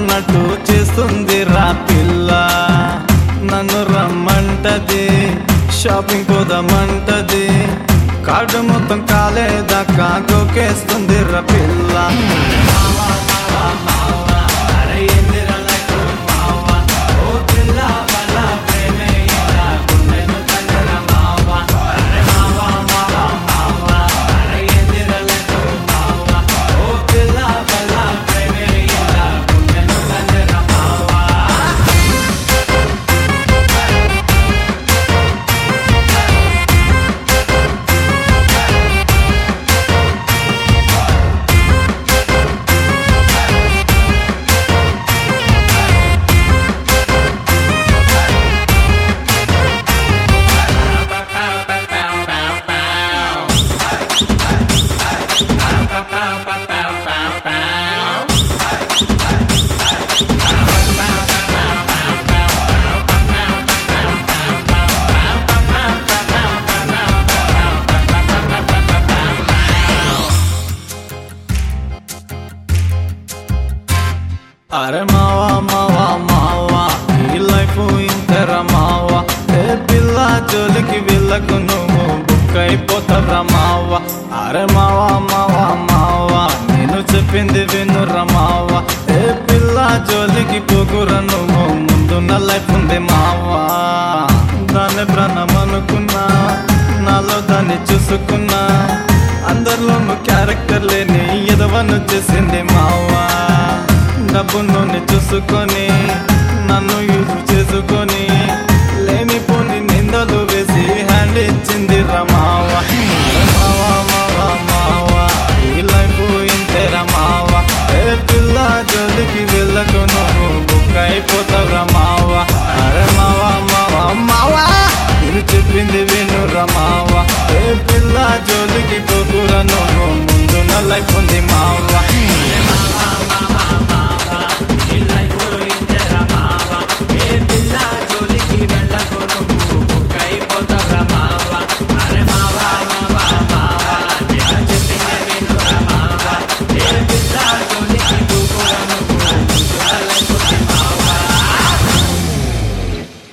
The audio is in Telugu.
అన్నట్టు చేస్తుంది రా పిల్ల నన్ను రమ్మంటది షాపింగ్ పోదామంటది కార్డు మొత్తం కాలేదాకా గోకేస్తుంది రా పిల్ల అరే ఏందిరా లైఫ్ మావా? ఓ పిల్ల వల్ల ప్రేమే ఇలా గుండెను తన్నరా మావా? అరే మావా, మావా, మావా. అరే ఏందిరా లైఫ్ మావా? ఓ పిల్ల వల్ల ప్రేమే ఇలా గుండెను తన్నరా మావా? అరే మావా మావా మావా ఈ లైఫ్ ఇంతరా మావా ఏ పిల్ల జోలికి వెళ్ళకు నువ్వు బుక్ అయిపోతావురా మావా అరే మావా మావా మావా నేను చెప్పింది వినురా మావా ఏ పిల్ల జోలికి పోకురా నువ్వు ముందున్న లైఫ్ ఉంది మావా దాన్ని ప్రాణం అనుకున్నా నాలో దాన్ని చూసుకున్నా అందరిలోనూ క్యారెక్టర్ లేని ఎదవను చేసింది మావా డబ్బును చూసుకొని నన్ను యూజ్ చేసుకొని లేనిపోని నిందలు వేసి హ్యాండ్ ఇచ్చింది రమావా మావా మావా మావా ఈ లైఫ్ ఇంతే రమావా ఏ పిల్ల జోలికి వెళ్ళకు నువ్వు బుక్ అయిపోతావు రమావా అరే మావా మావా మావా నేను చెప్పింది విను రమావా ఏ పిల్ల జోలికి పోకురా నువ్వు ముందున్న లైఫ్ ఉంది